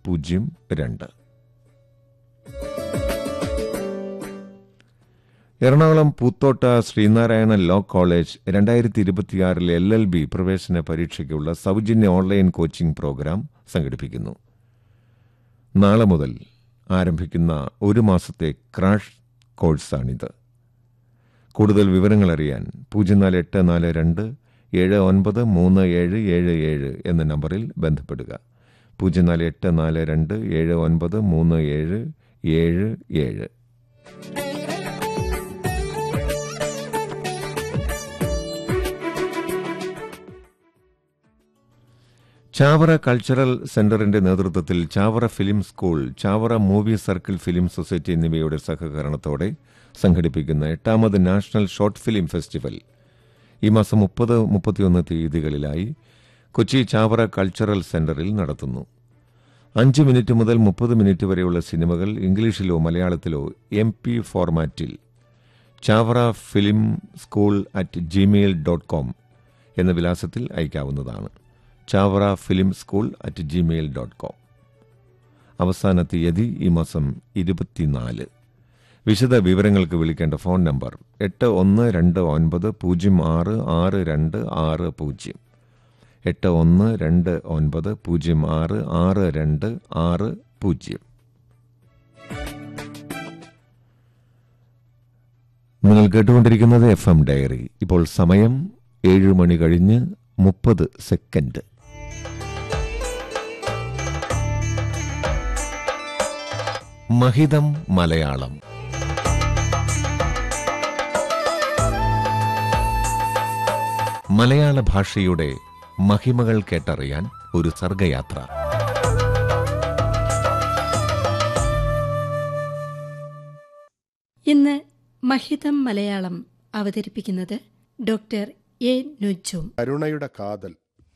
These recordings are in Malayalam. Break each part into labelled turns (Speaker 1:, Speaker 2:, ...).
Speaker 1: പൂജ്യം രണ്ട് എറണാകുളം പൂത്തോട്ട ശ്രീനാരായണ ലോ കോളേജ് രണ്ടായിരത്തി ഇരുപത്തിയാറിലെ എൽ എൽ ബി പ്രവേശന പരീക്ഷയ്ക്കുള്ള സൗജന്യ ഓൺലൈൻ കോച്ചിംഗ് പ്രോഗ്രാം സംഘടിപ്പിക്കുന്നു നാളെ മുതൽ ആരംഭിക്കുന്ന ഒരു മാസത്തെ ക്രാഷ് കോഴ്സാണിത് കൂടുതൽ വിവരങ്ങൾ അറിയാൻ പൂജ്യം നാല് എട്ട് നാല് രണ്ട് ഏഴ് ഒൻപത് മൂന്ന് ഏഴ് ഏഴ് ഏഴ് എന്ന നമ്പറിൽ ബന്ധപ്പെടുക പൂജ്യം നാല് എട്ട് നാല് രണ്ട് ഏഴ് ഒൻപത് മൂന്ന് ഏഴ് ഏഴ് ഏഴ് ചാവറ കൾച്ചറൽ സെന്ററിന്റെ നേതൃത്വത്തിൽ Chavara film school Chavara movie circle film society എന്നിവയുടെ സഹകരണത്തോടെ സംഘടിപ്പിക്കുന്ന എട്ടാമത് നാഷണൽ ഷോർട്ട് ഫിലിം ഫെസ്റ്റിവൽ ഈ മാസം മുപ്പത് മുപ്പത്തിയൊന്ന് തീയതികളിലായി കൊച്ചി ചാവറ കൾച്ചറൽ സെന്ററിൽ നടത്തുന്നു അഞ്ച് മിനിറ്റ് മുതൽ മുപ്പത് മിനിറ്റ് വരെയുള്ള സിനിമകൾ ഇംഗ്ലീഷിലോ മലയാളത്തിലോ എം പി ഫോർമാറ്റിൽ Chavara film school at Gmail dot com എന്ന വിലാസത്തിൽ അയക്കാവുന്നതാണ് Chavara film school at Gmail dot com അവസാന തീയതി ഈ മാസം ഇരുപത്തിനാല് വിശദ വിവരങ്ങൾക്ക് വിളിക്കേണ്ട ഫോൺ നമ്പർ എട്ട് ഒന്ന് രണ്ട് ഒൻപത് പൂജ്യം ആറ് ആറ് രണ്ട് ആറ് പൂജ്യം എട്ട് ഒന്ന് രണ്ട് ഒൻപത് പൂജ്യം ആറ് ആറ് രണ്ട് ആറ് പൂജ്യം നിങ്ങൾ കേട്ടുകൊണ്ടിരിക്കുന്നത് എഫ് എം ഡയറി ഇപ്പോൾ സമയം ഏഴ് മണി കഴിഞ്ഞ് മുപ്പത് സെക്കൻഡ് മഹിതം മലയാളം മലയാള ഭാഷയുടെ മഹിമകൾ കേട്ടറിയാൻ ഒരു സർഗയാത്ര
Speaker 2: ഇന്ന് മഹിതം മലയാളം അവതരിപ്പിക്കുന്നത് ഡോക്ടർ എ നുജും
Speaker 3: കരുണയുടെ കാതൽ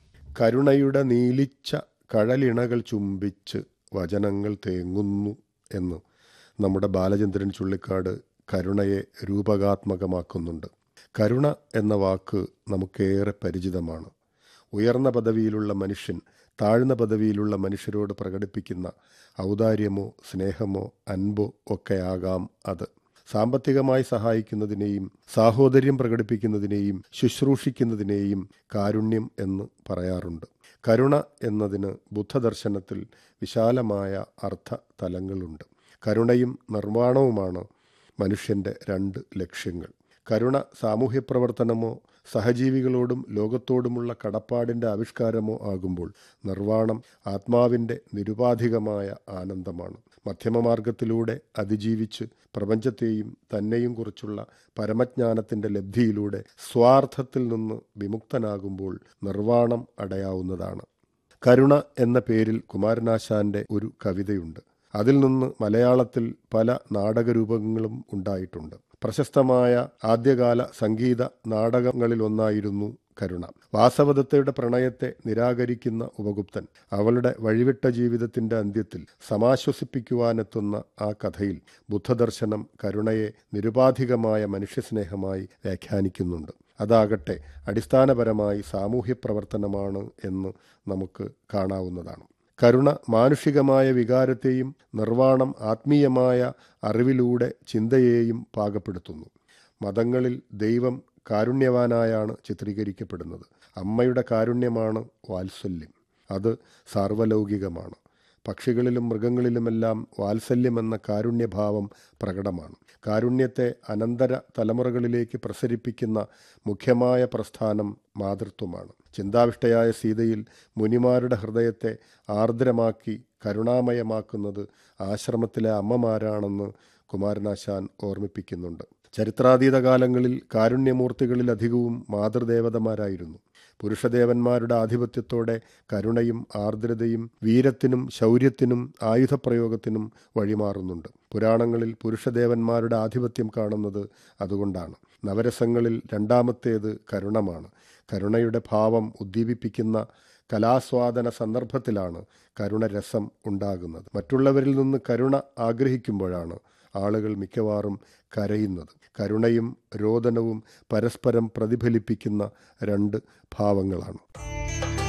Speaker 3: കരുണയുടെ നീലിച്ച കഴലിണകൾ ചുംബിച്ച് വചനങ്ങൾ തേങ്ങുന്നു എന്ന് നമ്മുടെ ബാലചന്ദ്രൻ ചുള്ളിക്കാട് കരുണയെ രൂപകാത്മകമാക്കുന്നുണ്ട് കരുണ എന്ന വാക്ക് നമുക്കേറെ പരിചിതമാണ് ഉയർന്ന പദവിയിലുള്ള മനുഷ്യൻ താഴ്ന്ന പദവിയിലുള്ള മനുഷ്യരോട് പ്രകടിപ്പിക്കുന്ന ഔദാര്യമോ സ്നേഹമോ അൻപോ ഒക്കെയാകാം അത് സാമ്പത്തികമായി സഹായിക്കുന്നതിനെയും സാഹോദര്യം പ്രകടിപ്പിക്കുന്നതിനെയും ശുശ്രൂഷിക്കുന്നതിനെയും കാരുണ്യം എന്ന് പറയാറുണ്ട് കരുണ എന്നതിന് ബുദ്ധദർശനത്തിൽ വിശാലമായ അർത്ഥ തലങ്ങളുണ്ട് കരുണയും നിർമ്മാണവുമാണ് മനുഷ്യന്റെ രണ്ട് ലക്ഷ്യങ്ങൾ കരുണ സാമൂഹ്യ പ്രവർത്തനമോ സഹജീവികളോടും ലോകത്തോടുമുള്ള കടപ്പാടിന്റെ ആവിഷ്കാരമോ ആകുമ്പോൾ നിർവ്വാണം ആത്മാവിന്റെ നിരുപാധികമായ ആനന്ദമാണ് മധ്യമമാർഗത്തിലൂടെ അതിജീവിച്ച് പ്രപഞ്ചത്തെയും തന്നെയും കുറിച്ചുള്ള പരമജ്ഞാനത്തിന്റെ ലബ്ധിയിലൂടെ സ്വാർത്ഥത്തിൽ നിന്ന് വിമുക്തനാകുമ്പോൾ നിർവ്വാണം അടയാവുന്നതാണ് കരുണ എന്ന പേരിൽ കുമാരനാശാന്റെ ഒരു കവിതയുണ്ട് അതിൽ നിന്ന് മലയാളത്തിൽ പല നാടകരൂപങ്ങളും ഉണ്ടായിട്ടുണ്ട് പ്രശസ്തമായ ആദ്യകാല സംഗീത നാടകങ്ങളിലൊന്നായിരുന്നു കരുണ വാസവദത്തയുടെ പ്രണയത്തെ നിരാകരിക്കുന്ന ഉപഗുപ്തൻ അവളുടെ വഴിവിട്ട ജീവിതത്തിന്റെ അന്ത്യത്തിൽ സമാശ്വസിപ്പിക്കുവാനെത്തുന്ന ആ കഥയിൽ ബുദ്ധദർശനം കരുണയെ നിരുപാധികമായ മനുഷ്യസ്നേഹമായി വ്യാഖ്യാനിക്കുന്നുണ്ട് അതാകട്ടെ അടിസ്ഥാനപരമായി സാമൂഹ്യ പ്രവർത്തനമാണ് എന്ന് നമുക്ക് കാണാവുന്നതാണ് കരുണ മാനുഷികമായ വികാരത്തെയും നിർവ്വാണം ആത്മീയമായ അറിവിലൂടെ ചിന്തയെയും പാകപ്പെടുത്തുന്നു മതങ്ങളിൽ ദൈവം കാരുണ്യവാനായാണ് ചിത്രീകരിക്കപ്പെടുന്നത് അമ്മയുടെ കാരുണ്യമാണ് വാത്സല്യം അത് സാർവലൗകികമാണ് പക്ഷികളിലും മൃഗങ്ങളിലുമെല്ലാം വാത്സല്യമെന്ന കാരുണ്യഭാവം പ്രകടമാണ് കാരുണ്യത്തെ അനന്തര തലമുറകളിലേക്ക് പ്രസരിപ്പിക്കുന്ന മുഖ്യമായ പ്രസ്ഥാനം മാതൃത്വമാണ് ചിന്താവിഷ്ടയായ സീതയിൽ മുനിമാരുടെ ഹൃദയത്തെ ആർദ്രമാക്കി കരുണാമയമാക്കുന്നത് ആശ്രമത്തിലെ അമ്മമാരാണെന്ന് കുമാരനാശാൻ ഓർമ്മിപ്പിക്കുന്നുണ്ട് ചരിത്രാതീത കാലങ്ങളിൽ കാരുണ്യമൂർത്തികളിലധികവും മാതൃദേവതമാരായിരുന്നു പുരുഷദേവന്മാരുടെ ആധിപത്യത്തോടെ കരുണയും ആർദ്രതയും വീരത്തിനും ശൗര്യത്തിനും ആയുധപ്രയോഗത്തിനും വഴിമാറുന്നുണ്ട് പുരാണങ്ങളിൽ പുരുഷദേവന്മാരുടെ ആധിപത്യം കാണുന്നത് അതുകൊണ്ടാണ് നവരസങ്ങളിൽ രണ്ടാമത്തേത് കരുണമാണ് കരുണയുടെ ഭാവം ഉദ്ദീപിപ്പിക്കുന്ന കലാസ്വാദന സന്ദർഭത്തിലാണ് കരുണരസം ഉണ്ടാകുന്നത് മറ്റുള്ളവരിൽ നിന്ന് കരുണ ആഗ്രഹിക്കുമ്പോഴാണ് ആളുകൾ മിക്കവാറും കരയുന്നത് കരുണയും രോദനവും പരസ്പരം പ്രതിഫലിപ്പിക്കുന്ന രണ്ട് ഭാവങ്ങളാണ്